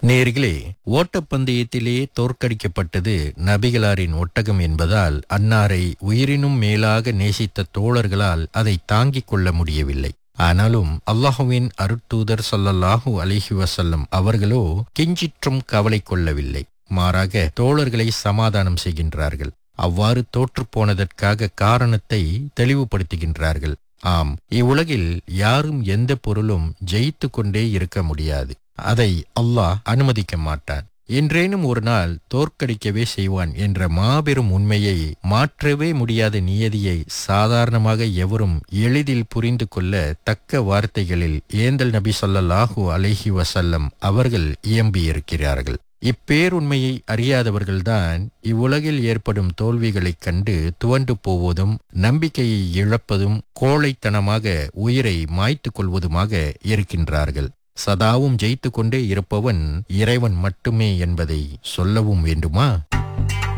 நேர்களே ஓட்டப்பந்தயத்திலே தோற்கடிக்கப்பட்டது நபிகளாரின் ஒட்டகம் என்பதால் அன்னாரை உயிரினும் மேலாக நேசித்த தோழர்களால் அதை தாங்கிக் கொள்ள முடியவில்லை ஆனாலும் அல்லாஹுவின் அருட்தூதர் ஸல்லல்லாஹு அலைஹி வஸல்லம் அவர்களோ கிஞ்சிற்றும் கவலை கொள்ளவில்லை மாறாக தோழர்களை சமாதானம் செய்கின்றார்கள் அவ்வாறு தோற்றுப் போனதற்காக காரணத்தை தெளிவுபடுத்துகின்றார்கள் ஆம் இவ்வுலகில் யாரும் எந்த பொருளும் ஜெயித்து கொண்டே இருக்க முடியாது அதை அல்லாஹ் அனுமதிக்க மாட்டான் என்றேனும் ஒரு நாள் தோற்கடிக்கவே செய்வான் என்ற மாபெரும் உண்மையை மாற்றவே முடியாத நியதியை சாதாரணமாக எவரும் எளிதில் புரிந்து கொள்ள தக்க வார்த்தைகளில் ஏந்தல் நபி ஸல்லல்லாஹு அலைஹி வஸல்லம் அவர்கள் இயம்பியிருக்கிறார்கள் இப்பேருண்மையை அறியாதவர்கள்தான் இவ்வுலகில் ஏற்படும் தோல்விகளைக் கண்டு துவண்டு போவதும் நம்பிக்கையை இழப்பதும் கோழைத்தனமாக உயிரை மாய்த்துக் கொள்வதுமாக இருக்கின்றார்கள் சதாவும் ஜெயித்து கொண்டே இருப்பவன் இறைவன் மட்டுமே என்பதை சொல்லவும் வேண்டுமா